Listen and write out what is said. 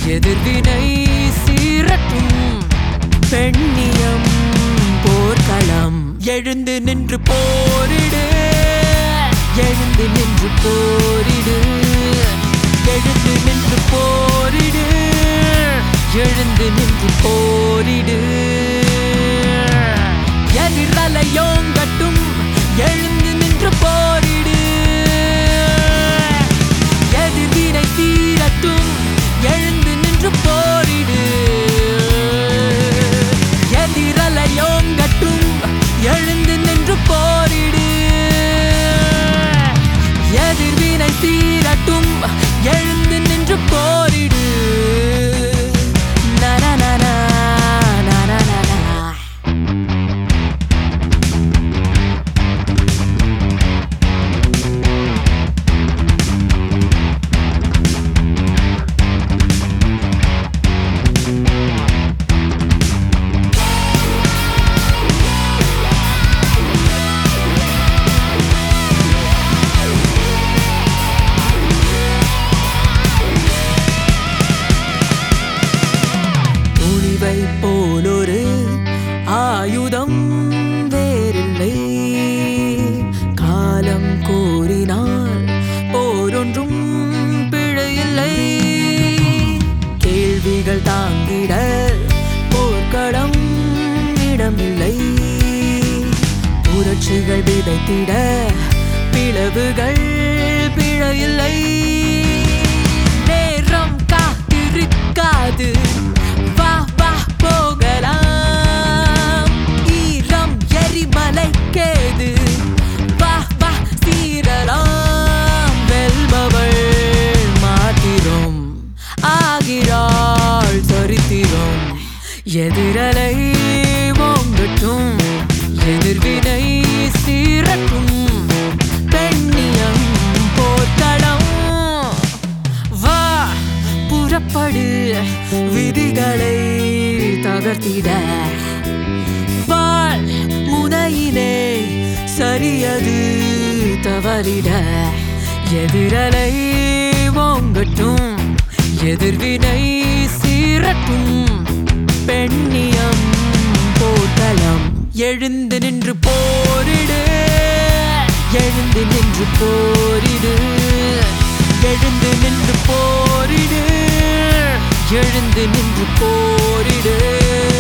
எதிர்வினை சீரட்டும் பெண்ணியம் போர்க்களம் எழுந்து நின்று போரிடு எழுந்து நின்று போரிடு எழுந்து நின்று போரிடு எழுந்து நின்று போரிடு எதிரலையோங்கட்டும் எழுந்து நின்று போரிடு எதிர்வினை தீரட்டும் எழுந்து நின்று போரிடு எதிரலையோங்கட்டும் எழுந்து நின்று போரிடு எதிர்வினை தீரட்டும் எழுந்து நின்று போரிடு நனநனா, நனநனா. துணிவை போலொரு ஆயுதம் வேறில்லை காலம் கோரினால் போரொன்றும் பிழையில்லை கேள்விகள் தாங்கிட போர்க்களம் இடமில்லை புரட்சிகள் விதைத்திட பிளவுகள் பிழையில்லை நேரம் காத்திருக்காது வா வா போகலாம் ஈரம் எரிமலைக்கேது வா வா சீரலாம் வெல்பவள் மாத்திரம் ஆகிறாள் சரித்திரம் எதிரலை ஓங்கட்டும் எதிர்வினை சீரட்டும் பெண்ணியம் போர்க்களம் வா புறப்படு விதிகளை தகர்த்திட வாழ் முனையிலே சரியது தவறிட எதிரலை ஓங்கட்டும் எதிர்வினை சீரட்டும் பெண்ணியம் போர்க்களம் எழுந்து நின்று போரிடு எழுந்து நின்று போரிடு எழுந்து நின்று போரிடு எழுந்து நின்று போரிடு